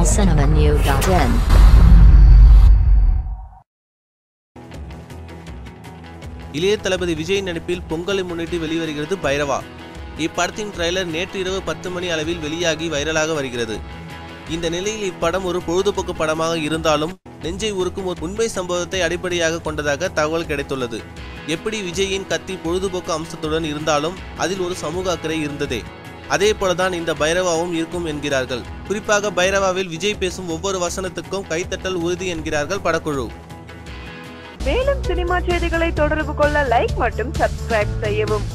tamilcinemanew.in இளைய தளபதி விஜய் நடிப்பில் பொங்கலை முன்னிட்டு வெளிவருகிறது பைரவா இப்படத்தின் ட்ரைலர் நேற்று இரவு பத்து மணி அளவில் வெளியாகி வைரலாக வருகிறது இந்த நிலையில் இப்படம் ஒரு பொழுதுபோக்கு படமாக இருந்தாலும் நெஞ்சை உருக்கும் ஒரு உண்மை சம்பவத்தை அடிப்படையாக கொண்டதாக தகவல் கிடைத்துள்ளது எப்படி விஜயின் கத்தி பொழுதுபோக்கு அம்சத்துடன் இருந்தாலும் அதில் ஒரு சமூக அக்கறை இருந்ததே அதே போலதான் இந்த பைரவாவும் இருக்கும் என்கிறார்கள் குறிப்பாக பைரவாவில் விஜய் பேசும் ஒவ்வொரு வசனத்துக்கும் கைத்தட்டல் உறுதி என்கிறார்கள் படக்குழு மேலும் சினிமா செய்திகளை தொடர்பு கொள்ள லைக் மற்றும் சப்ஸ்கிரைப் செய்யவும்